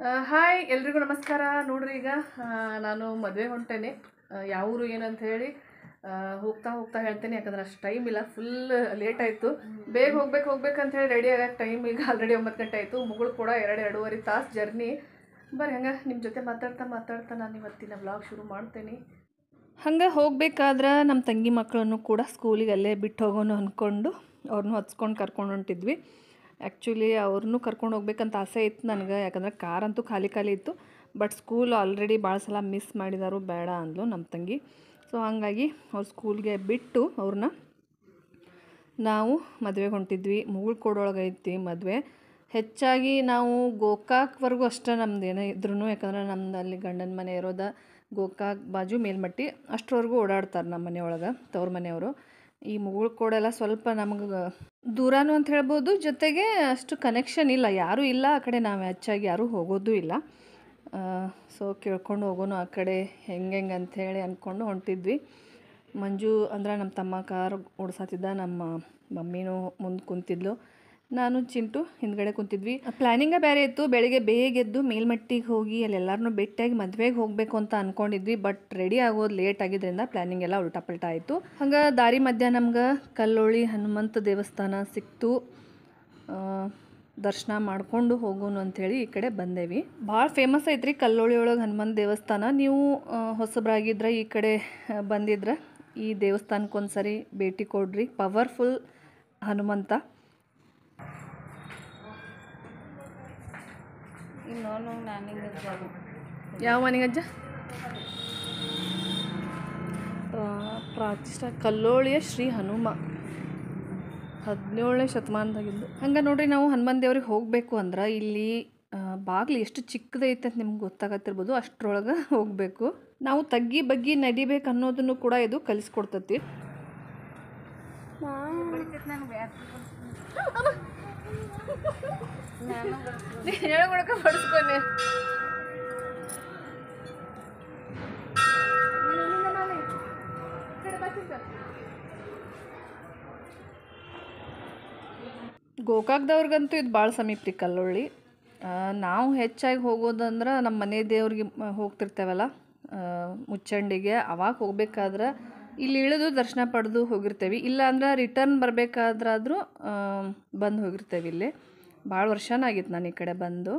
hi ಎಲ್ರಿಗೂ ನಮಸ್ಕಾರ ನೋಡ್ರಿ ಈಗ ಆ, ನಾನು ಮದುವೆ ಹೊಂಟೇನೆ ಆ, ಯಾವ ಊರು ಏನಂತ ಹೇಳಿ ಆ, ಹೋಗ್ತಾ ಹೋಗ್ತಾ ಹೇಳ್ತೇನೆ ಯಾಕಂದ್ರೆ ಅಷ್ಟು ಟೈಮ್ ಇಲ್ಲ ಫುಲ್ ಲೇಟ್ ಆಯಿತು ಬೇಗ ಹೋಗ್ಬೇಕು ಹೋಗ್ಬೇಕು ಅಂತ ಹೇಳಿ ರೆಡಿ ಆಗಕ್ಕೆ ಟೈಮ್ ಈಗ ಆಲ್ರೆಡಿ ಒಂಬತ್ತು ಗಂಟೆ ಆಯಿತು ಮುಗಳು ಕೂಡ ಎರಡು ಎರಡೂವರೆ ತಾಸು ಜರ್ನಿ ಬರ್ರಿ ಹಂಗೆ ನಿಮ್ಮ ಜೊತೆ ಮಾತಾಡ್ತಾ ಮಾತಾಡ್ತಾ ನಾನು ಇವತ್ತಿನ ವ್ಲಾಗ್ ಶುರು ಮಾಡ್ತೇನೆ ಹಂಗೆ ಹೋಗ್ಬೇಕಾದ್ರೆ ನಮ್ಮ ತಂಗಿ ಮಕ್ಕಳನ್ನು ಕೂಡ ಸ್ಕೂಲಿಗೆ ಅಲ್ಲೇ ಬಿಟ್ಟು ಹೋಗೋಣ ಅಂದ್ಕೊಂಡು ಅವ್ರನ್ನೂ ಹಚ್ಕೊಂಡು ಕರ್ಕೊಂಡು ಹೊಂಟಿದ್ವಿ ಆ್ಯಕ್ಚುಲಿ ಅವ್ರನ್ನೂ ಕರ್ಕೊಂಡು ಹೋಗ್ಬೇಕಂತ ಆಸೆ ಇತ್ತು ನನಗೆ ಯಾಕಂದ್ರೆ ಕಾರ್ ಅಂತೂ ಖಾಲಿ ಖಾಲಿ ಇತ್ತು ಬಟ್ ಸ್ಕೂಲ್ ಆಲ್ರೆಡಿ ಭಾಳ ಸಲ ಮಿಸ್ ಮಾಡಿದಾರು ಬೇಡ ಅಂದ್ಲು ನಮ್ಮ ತಂಗಿ ಸೊ ಹಾಗಾಗಿ ಅವ್ರ ಸ್ಕೂಲ್ಗೆ ಬಿಟ್ಟು ಅವ್ರನ್ನ ನಾವು ಮದುವೆಗೆ ಹೊಂಟಿದ್ವಿ ಮುಗುಳ್ಕೋಡೊಳಗೆ ಐತಿ ಮದುವೆ ಹೆಚ್ಚಾಗಿ ನಾವು ಗೋಕಾಕ್ವರೆಗೂ ಅಷ್ಟೇ ನಮ್ದು ಏನೇ ಇದ್ರೂ ಯಾಕಂದ್ರೆ ನಮ್ದು ಅಲ್ಲಿ ಗಂಡನ ಮನೆ ಇರೋದ ಗೋಕಾಕ್ ಬಾಜು ಮೇಲ್ಮಟ್ಟಿ ಅಷ್ಟರವರೆಗೂ ಓಡಾಡ್ತಾರೆ ನಮ್ಮ ಮನೆಯೊಳಗೆ ತವ್ರ ಮನೆಯವರು ಈ ಮುಗುಳ್ಕೋಡೆಲ್ಲ ಸ್ವಲ್ಪ ನಮ್ಗೆ ದೂರನೂ ಅಂತ ಹೇಳ್ಬೋದು ಜೊತೆಗೆ ಅಷ್ಟು ಕನೆಕ್ಷನ್ ಇಲ್ಲ ಯಾರೂ ಇಲ್ಲ ಆ ಕಡೆ ನಾವು ಹೆಚ್ಚಾಗಿ ಯಾರೂ ಹೋಗೋದು ಇಲ್ಲ ಸೊ ಕೇಳ್ಕೊಂಡು ಹೋಗೋಣ ಆ ಕಡೆ ಹೆಂಗೆ ಹೆಂಗೆ ಅಂಥೇಳಿ ಅಂದ್ಕೊಂಡು ಹೊಂಟಿದ್ವಿ ಮಂಜು ಅಂದ್ರೆ ನಮ್ಮ ತಮ್ಮ ಕಾರ್ ಓಡಿಸತ್ತಿದ್ದ ನಮ್ಮ ಮಮ್ಮಿನೂ ಮುಂದೆ ಕುಂತಿದ್ಲು ನಾನು ಚಿಂಟು ಹಿಂದ್ಗಡೆ ಕುಂತಿದ್ವಿ ಪ್ಲ್ಯಾನಿಂಗೇ ಬೇರೆ ಇತ್ತು ಬೆಳಿಗ್ಗೆ ಬೇಗ ಎದ್ದು ಮೇಲ್ಮಟ್ಟಿಗೆ ಹೋಗಿ ಅಲ್ಲೆಲ್ಲರನ್ನೂ ಭೇಟಿಯಾಗಿ ಮದುವೆಗೆ ಹೋಗಬೇಕು ಅಂತ ಅಂದ್ಕೊಂಡಿದ್ವಿ ಬಟ್ ರೆಡಿ ಆಗೋದು ಲೇಟ್ ಆಗಿದ್ದರಿಂದ ಪ್ಲ್ಯಾನಿಂಗ್ ಎಲ್ಲ ಉಲ್ಟಾ ಪಲ್ಟಾ ಆಯಿತು ಹಂಗೆ ದಾರಿ ಮಧ್ಯ ನಮ್ಗೆ ಕಲ್ಲೋಳಿ ಹನುಮಂತ ದೇವಸ್ಥಾನ ಸಿಕ್ತು ಆ, ದರ್ಶನ ಮಾಡಿಕೊಂಡು ಹೋಗೋಣ ಅಂಥೇಳಿ ಈ ಕಡೆ ಬಂದೇವಿ ಭಾಳ ಫೇಮಸ್ ಐತ್ರಿ ಕಲ್ಲೋಳಿ ಒಳಗೆ ಹನುಮಂತ ದೇವಸ್ಥಾನ ನೀವು ಆ, ಹೊಸಬ್ರಾಗಿದ್ರೆ ಈ ಕಡೆ ಆ, ಬಂದಿದ್ರೆ ಈ ದೇವಸ್ಥಾನಕ್ಕೆ ಒಂದ್ಸರಿ ಭೇಟಿ ಕೊಡ್ರಿ ಪವರ್ಫುಲ್ ಹನುಮಂತ ಇನ್ನೋನು ನನಗೆ ಯಾವ ಮನೆಗಜ್ಜ ಪ್ರಾ- ಪ್ರಾಚಿಷ್ಟ ಕಲ್ಲೋಳಿಯ ಶ್ರೀ ಹನುಮ ಹದಿನೇಳನೇ ಶತಮಾನದಾಗಿದ್ದು ಹಂಗೆ ನೋಡ್ರಿ ನಾವು ಹನುಮನ್ ದೇವ್ರಿಗೆ ಹೋಗಬೇಕು ಅಂದ್ರೆ ಇಲ್ಲಿ ಆ, ಬಾಗ್ಲು ಎಷ್ಟು ಚಿಕ್ಕದೈತೆ ಅಂತ ನಿಮ್ಗೆ ಗೊತ್ತಾಗತ್ತಿರ್ಬೋದು ಅಷ್ಟ್ರೊಳಗೆ ಹೋಗಬೇಕು ನಾವು ತಗ್ಗಿ ಬಗ್ಗಿ ನಡಿಬೇಕು ಅನ್ನೋದನ್ನು ಕೂಡ ಇದು ಕಲಿಸ್ಕೊಡ್ತತಿ ಹೇಳ್ಕೊಳಕ ಬಡಿಸ್ಕೊನೆ ಗೋಕಾಕ್ದವ್ರಿಗಂತೂ ಇದು ಭಾಳ ಸಮೀಪ ರೀ ಕಲ್ಲೊಳ್ಳಿ ಆ, ನಾವು ಹೆಚ್ಚಾಗಿ ಹೋಗೋದಂದ್ರೆ ನಮ್ಮ ಮನೆ ದೇವ್ರಿಗೆ ಮ- ಹೋಗ್ತಿರ್ತೇವಲ್ಲ ಆ, ಮುಚ್ಚಂಡಿಗೆ ಅವಾಗ ಹೋಗ್ಬೇಕಾದ್ರೆ ಇಲ್ಲಿ ಇಳಿದು ದರ್ಶನ ಪಡೆದು ಹೋಗಿರ್ತೇವೆ ಇಲ್ಲ ಅಂದ್ರೆ ರಿಟರ್ನ್ ಬರಬೇಕಾದ್ರಾದ್ರೂ ಬಂದು ಹೋಗಿರ್ತೇವೆ ಇಲ್ಲಿ ಭಾಳ ವರ್ಷನಾಗಿತ್ತು ನಾನು ಈ ಕಡೆ ಬಂದು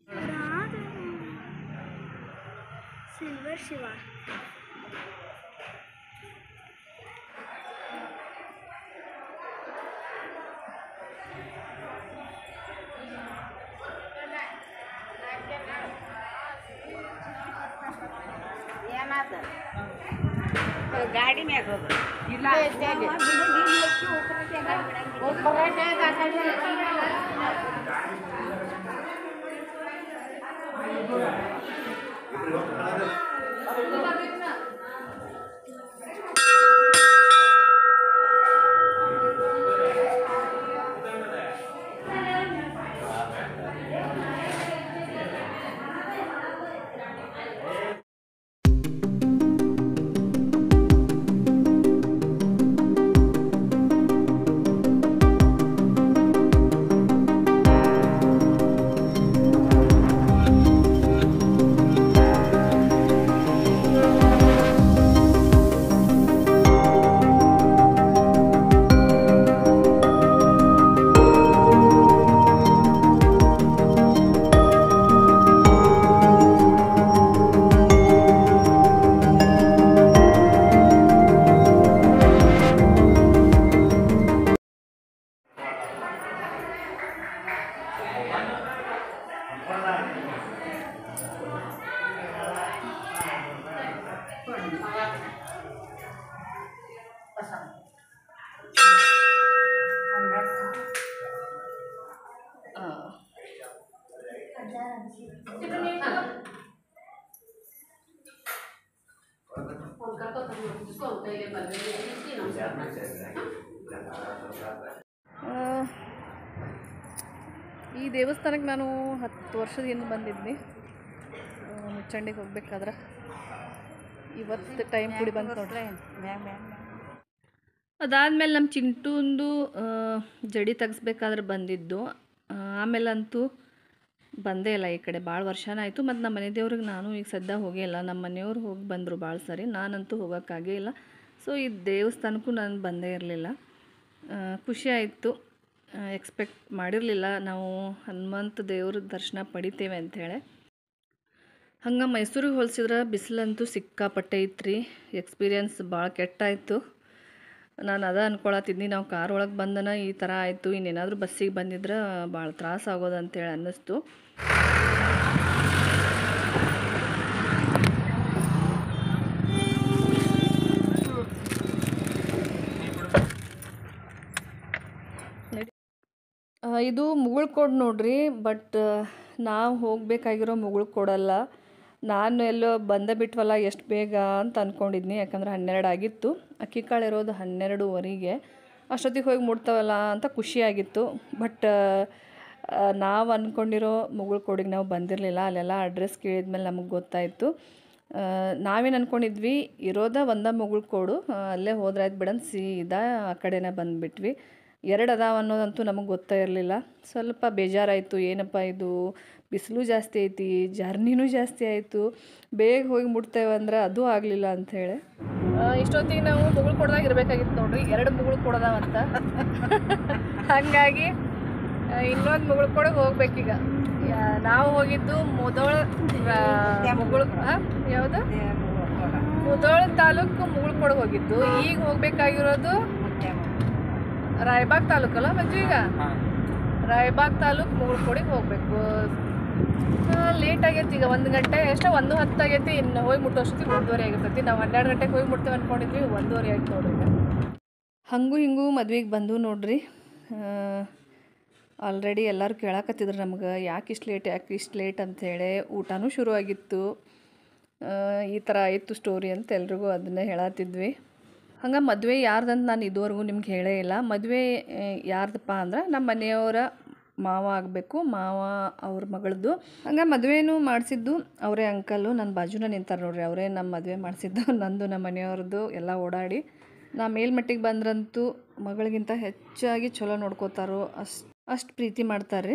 ಸಿಲ್ವರ್ ಶಿವ ಏನಾದ ಗಾಡಿ ಮ್ಯಾಗ ಹೋಗ ಇಲ್ಲ ಆ, ಈ ದೇವಸ್ಥಾನಕ್ಕೆ ನಾನು ಹತ್ತು ವರ್ಷದ ಹಿಂದೆ ಬಂದಿದ್ನಿ ಆ, ಮುಚ್ಚಂಡಿಗೆ ಹೋಗ್ಬೇಕಾದ್ರೆ ಇವತ್ತು ಟೈಮ್ ಕೂಡಿ ಬಂತು ನೋಡ್ರಿ ಅದಾದಮೇಲೆ ನಮ್ಮ ಚಿಂಟುಂದು ಆ, ಜಡಿ ತೆಗಿಸ್ಬೇಕಾದ್ರೆ ಬಂದಿದ್ದು ಆ, ಆಮೇಲಂತೂ ಬಂದೇ ಇಲ್ಲ ಈ ಕಡೆ ಭಾಳ ವರ್ಷನ ಆಯಿತು ಮತ್ತು ನಮ್ಮ ಮನೆ ದೇವ್ರಿಗೆ ನಾನು ಈಗ ಸದ್ಯ ಹೋಗೇ ಇಲ್ಲ ನಮ್ಮ ಮನೆಯವ್ರು ಹೋಗಿ ಬಂದರು ಭಾಳ ಸರಿ ನಾನಂತೂ ಹೋಗೋಕ್ಕಾಗೇ ಇಲ್ಲ ಸೊ ಈ ದೇವಸ್ಥಾನಕ್ಕೂ ನಾನು ಬಂದೇ ಇರಲಿಲ್ಲ ಖುಷಿ ಆಯಿತು ಎಕ್ಸ್ಪೆಕ್ಟ್ ಮಾಡಿರಲಿಲ್ಲ ನಾವು ಹನುಮಂತ ದೇವ್ರ ದರ್ಶನ ಪಡಿತೇವೆ ಅಂಥೇಳಿ ಹಂಗೆ ಮೈಸೂರಿಗೆ ಹೋಲಿಸಿದ್ರೆ ಬಿಸಿಲಂತೂ ಸಿಕ್ಕಾಪಟ್ಟೆ ಐತ್ರಿ ಎಕ್ಸ್ಪೀರಿಯನ್ಸ್ ಭಾಳ ಕೆಟ್ಟಾಯಿತು ನಾನು ಅದ ಅನ್ಕೊಳತ್ತಿದ್ನಿ ನಾವು ಕಾರ್ ಒಳಗೆ ಬಂದನ ಈ ಥರ ಆಯಿತು ಇನ್ನೇನಾದರೂ ಬಸ್ಸಿಗೆ ಬಂದಿದ್ರೆ ಭಾಳ ತ್ರಾಸ ಆಗೋದು ಅಂತೇಳಿ ಅನ್ನಿಸ್ತು ಆ, ಇದು ಮುಗುಳ್ಕೋಡ್ ನೋಡ್ರಿ ಬಟ್ ನಾವು ಹೋಗಬೇಕಾಗಿರೋ ಮುಗುಳ್ಕೋಡಲ್ಲ ನಾನು ಎಲ್ಲೋ ಬಂದೇ ಬಿಟ್ವಲ್ಲ ಎಷ್ಟು ಬೇಗ ಅಂತ ಅಂದ್ಕೊಂಡಿದ್ನಿ ಯಾಕಂದ್ರೆ ಹನ್ನೆರಡು ಆಗಿತ್ತು ಅಕ್ಕಿ ಕಾಳು ಇರೋದು ಹನ್ನೆರಡುವರೆಗೆ ಅಷ್ಟೊತ್ತಿಗೆ ಹೋಗಿ ಮುಟ್ತಾವಲ್ಲ ಅಂತ ಖುಷಿಯಾಗಿತ್ತು ಬಟ್ ನಾವು ಅಂದ್ಕೊಂಡಿರೋ ಮುಗುಳ್ಕೋಡಿಗೆ ನಾವು ಬಂದಿರಲಿಲ್ಲ ಅಲ್ಲೆಲ್ಲ ಅಡ್ರೆಸ್ ಕೇಳಿದ್ಮೇಲೆ ನಮಗೆ ಗೊತ್ತಾಯಿತು ಆ, ನಾವೇನು ಅಂದ್ಕೊಂಡಿದ್ವಿ ಇರೋದ ಒಂದ ಮುಗುಳ್ಕೋಡು ಆ, ಅಲ್ಲೇ ಹೋದ್ರಾಯ್ತು ಬಿಡಂತ ಸೀದಾ ಆ ಕಡೆನೇ ಬಂದುಬಿಟ್ವಿ ಎರಡು ಅದಾವ ಅನ್ನೋದಂತೂ ನಮಗೆ ಗೊತ್ತೇ ಇರಲಿಲ್ಲ ಸ್ವಲ್ಪ ಬೇಜಾರಾಯಿತು ಏನಪ್ಪ ಇದು ಬಿಸಿಲು ಜಾಸ್ತಿ ಐತಿ ಜರ್ನಿನೂ ಜಾಸ್ತಿ ಆಯಿತು ಬೇಗ ಹೋಗಿ ಮುಟ್ತೇವೆ ಅಂದ್ರೆ ಅದು ಆಗಲಿಲ್ಲ ಅಂಥೇಳಿ ಇಷ್ಟೊತ್ತಿಗೆ ನಾವು ಮುಗುಳು ಕೊಡ್ದಾಗ ಇರಬೇಕಾಗಿತ್ತು ನೋಡ್ರಿ ಎರಡು ಮುಗುಳು ಕೊಡದಾವಂತ ಹಾಗಾಗಿ ಇನ್ನೊಂದು ಮುಗುಳು ಕೊಡಗೆ ಹೋಗ್ಬೇಕೀಗ ಯಾ- ನಾವು ಹೋಗಿದ್ದು ಮುದೋಳ ಮುಗುಳು ಯಾವುದು ಮುದೋಳ ತಾಲೂಕು ಮುಗುಳ್ಕೊಡಗೆ ಹೋಗಿದ್ದು ಈಗ ಹೋಗ್ಬೇಕಾಗಿರೋದು ರಾಯಬಾಗ್ ತಾಲೂಕಲ್ಲ ಮಂಜು ಈಗ ರಾಯಬಾಗ್ ತಾಲೂಕು ಮುಗುಳ್ಕೊಡಿಗೆ ಹೋಗ್ಬೇಕು ಲೇಟ್ ಆಗೈತಿ ಈಗ ಒಂದು ಗಂಟೆ ಎಷ್ಟೋ ಒಂದು ಹತ್ತು ಆಗೈತಿ ಇನ್ನು ಹೋಗಿ ಮುಟ್ಟೋಷ್ಟೊತ್ತಿಗೆ ಒಂದೂವರೆ ಆಗಿರ್ತೈತಿ ನಾವು ಹನ್ನೆರಡು ಗಂಟೆಗೆ ಹೋಗಿ ಮುಟ್ತೇವೆ ಅಂದ್ಕೊಂಡಿದ್ವಿ ಒಂದೂವರೆ ಆಯ್ತು ನೋಡ್ರಿ ಈಗ ಹಂಗೂ ಹಿಂಗೂ ಮದ್ವೆಗೆ ಬಂದು ನೋಡ್ರಿ ಆಲ್ರೆಡಿ ಎಲ್ಲರೂ ಕೇಳಾಕತ್ತಿದ್ರು ನಮ್ಗೆ ಯಾಕೆ ಇಷ್ಟು ಲೇಟ್ ಯಾಕೆ ಇಷ್ಟು ಲೇಟ್ ಅಂಥೇಳಿ ಊಟನೂ ಶುರು ಆಗಿತ್ತು ಆ, ಈ ಥರ ಆಯಿತು ಸ್ಟೋರಿ ಅಂತ ಎಲ್ರಿಗೂ ಅದನ್ನೇ ಹೇಳತ್ತಿದ್ವಿ ಹಂಗೆ ಮದುವೆ ಯಾರ್ದಂತ ನಾನು ಇದುವರೆಗೂ ನಿಮ್ಗೆ ಹೇಳೇ ಇಲ್ಲ ಮದುವೆ ಯಾರ್ದಪ್ಪ ಅಂದ್ರೆ ನಮ್ಮ ಮನೆಯವರ ಮಾವ ಆಗಬೇಕು ಮಾವ ಅವ್ರ ಮಗಳದ್ದು ಹಂಗೆ ಮದುವೆನೂ ಮಾಡಿಸಿದ್ದು ಅವರೇ ಅಂಕಲ್ಲು ನನ್ನ ಬಾಜುನ ನಿಂತಾರೆ ನೋಡ್ರಿ ಅವರೇ ನಮ್ಮ ಮದುವೆ ಮಾಡಿಸಿದ್ದು ನಂದು ನಮ್ಮ ಮನೆಯವ್ರದ್ದು ಎಲ್ಲ ಓಡಾಡಿ ನಾ ಮೇಲ್ಮಟ್ಟಿಗೆ ಬಂದ್ರಂತೂ ಮಗಳಿಗಿಂತ ಹೆಚ್ಚಾಗಿ ಚಲೋ ನೋಡ್ಕೋತಾರೋ ಅಷ್ಟು ಅಷ್ಟು ಪ್ರೀತಿ ಮಾಡ್ತಾರೆ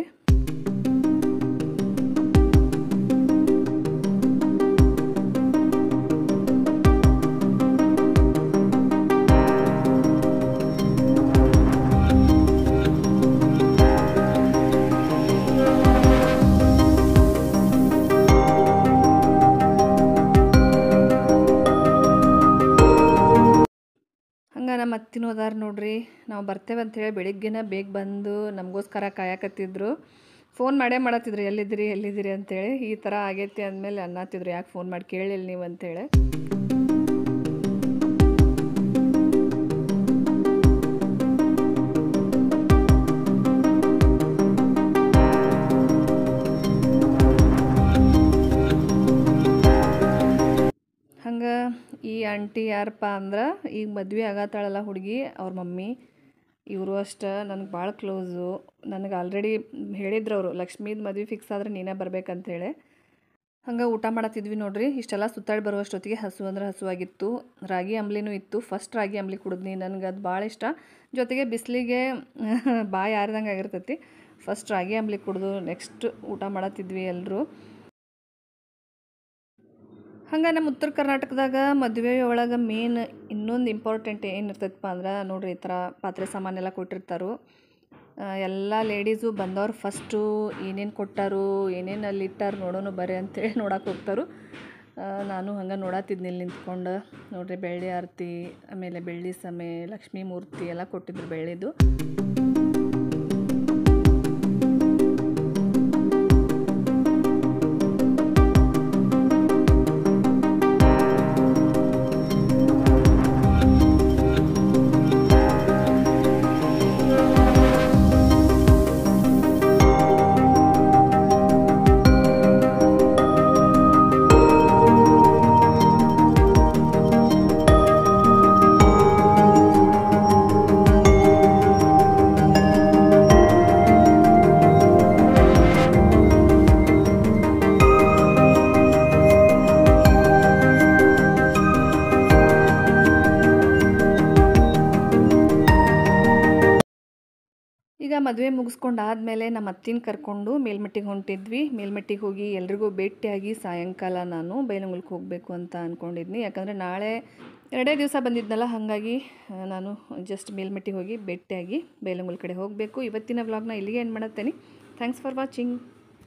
ಹಂಗೆ ನಮ್ಮ ಅತ್ತಿನೂ ಅದಾರ ನೋಡ್ರಿ ನಾವು ಬರ್ತೇವೆ ಅಂತೇಳಿ ಬೆಳಿಗ್ಗೆನ ಬೇಗ ಬಂದು ನಮಗೋಸ್ಕರ ಕಾಯಕತ್ತಿದ್ರು ಫೋನ್ ಮಾಡೇ ಮಾಡತ್ತಿದ್ರು ಎಲ್ಲಿದ್ದೀರಿ ಎಲ್ಲಿದ್ದೀರಿ ಅಂತೇಳಿ ಈ ಥರ ಆಗೈತಿ ಅಂದಮೇಲೆ ಅನ್ನತ್ತಿದ್ರು ಯಾಕೆ ಫೋನ್ ಮಾಡಿ ಕೇಳಿಲ್ಲ ನೀವು ಅಂತೇಳಿ ಹಂಗೆ ಈ ಆಂಟಿ ಯಾರಪ್ಪ ಅಂದ್ರೆ ಈಗ ಮದ್ವೆ ಆಗತ್ತಾಳಲ್ಲ ಹುಡುಗಿ ಅವ್ರ ಮಮ್ಮಿ ಇವರು ಅಷ್ಟೇ ನನಗೆ ಭಾಳ ಕ್ಲೋಸು ನನಗೆ ಆಲ್ರೆಡಿ ಹೇಳಿದ್ರು ಅವರು ಲಕ್ಷ್ಮೀದ್ ಮದ್ವೆ ಫಿಕ್ಸ್ ಆದ್ರೆ ನೀನೇ ಬರ್ಬೇಕಂತೇಳಿ ಹಂಗೆ ಊಟ ಮಾಡತ್ತಿದ್ವಿ ನೋಡ್ರಿ ಇಷ್ಟೆಲ್ಲ ಸುತ್ತಾಡಿ ಬರುವಷ್ಟೊತ್ತಿಗೆ ಹಸು ಅಂದ್ರೆ ಹಸುವಾಗಿತ್ತು ರಾಗಿ ಅಂಬ್ಲಿನೂ ಇತ್ತು ಫಸ್ಟ್ ರಾಗಿ ಅಂಬ್ಲಿ ಕುಡಿದ್ನಿ ನನಗೆ ಅದು ಭಾಳ ಇಷ್ಟ ಜೊತೆಗೆ ಬಿಸಿಲಿಗೆ ಬಾಯಿ ಆರಿದಂಗೆ ಆಗಿರ್ತೈತಿ ಫಸ್ಟ್ ರಾಗಿ ಅಂಬ್ಲಿ ಕುಡಿದು ನೆಕ್ಸ್ಟ್ ಊಟ ಮಾಡತ್ತಿದ್ವಿ ಎಲ್ಲರೂ ಹಂಗೆ ನಮ್ಮ ಉತ್ತರ ಕರ್ನಾಟಕದಾಗ ಮದುವೆ ಒಳಗೆ ಮೇನ್ ಇನ್ನೊಂದು ಇಂಪಾರ್ಟೆಂಟ್ ಏನು ಇರ್ತೈತಪ್ಪ ಅಂದ್ರೆ ನೋಡ್ರಿ ಈ ಥರ ಪಾತ್ರೆ ಸಾಮಾನೆಲ್ಲ ಕೊಟ್ಟಿರ್ತಾರೋ ಎಲ್ಲ ಲೇಡೀಸು ಬಂದವ್ರು ಫಸ್ಟು ಏನೇನು ಕೊಟ್ಟಾರು ಏನೇನು ಅಲ್ಲಿ ಇಟ್ಟಾರು ನೋಡೋಣ ಬರ್ರಿ ಅಂತೇಳಿ ನೋಡಕ್ಕೆ ಹೋಗ್ತಾರು ಆ, ನಾನು ಹಂಗೆ ನೋಡತ್ತಿದ್ನಿ ಇಲ್ಲಿ ನಿಂತ್ಕೊಂಡು ನೋಡ್ರಿ ಬೆಳ್ಳಿ ಆರತಿ ಆಮೇಲೆ ಬೆಳ್ಳಿ ಸಮೆ ಲಕ್ಷ್ಮೀ ಮೂರ್ತಿ ಎಲ್ಲ ಕೊಟ್ಟಿದ್ರು ಬೆಳ್ಳಿದು ಮದುವೆ ಮುಗಿಸ್ಕೊಂಡಾದ್ಮೇಲೆ ನಮ್ಮ ಅತ್ತಿನ ಕರ್ಕೊಂಡು ಮೇಲ್ಮಟ್ಟಿಗೆ ಹೊಂಟಿದ್ವಿ ಮೇಲ್ಮಟ್ಟಿಗೆ ಹೋಗಿ ಎಲ್ರಿಗೂ ಭೇಟಿಯಾಗಿ ಸಾಯಂಕಾಲ ನಾನು ಬೈಲಂಗುಲಕ್ಕೆ ಹೋಗಬೇಕು ಅಂತ ಅಂದ್ಕೊಂಡಿದ್ನಿ ಯಾಕಂದರೆ ನಾಳೆ ಎರಡೇ ದಿವಸ ಬಂದಿದ್ನಲ್ಲ ಹಾಗಾಗಿ ಆ, ನಾನು ಜಸ್ಟ್ ಮೇಲ್ಮಟ್ಟಿಗೆ ಹೋಗಿ ಭೇಟಿಯಾಗಿ ಬೈಲಂಗುಲ್ ಕಡೆ ಹೋಗಬೇಕು ಇವತ್ತಿನ ವ್ಲಾಗ್ನ ಇಲ್ಲಿಗೆ ಏನು ಮಾಡತ್ತೇನೆ ಥ್ಯಾಂಕ್ಸ್ ಫಾರ್ ವಾಚಿಂಗ್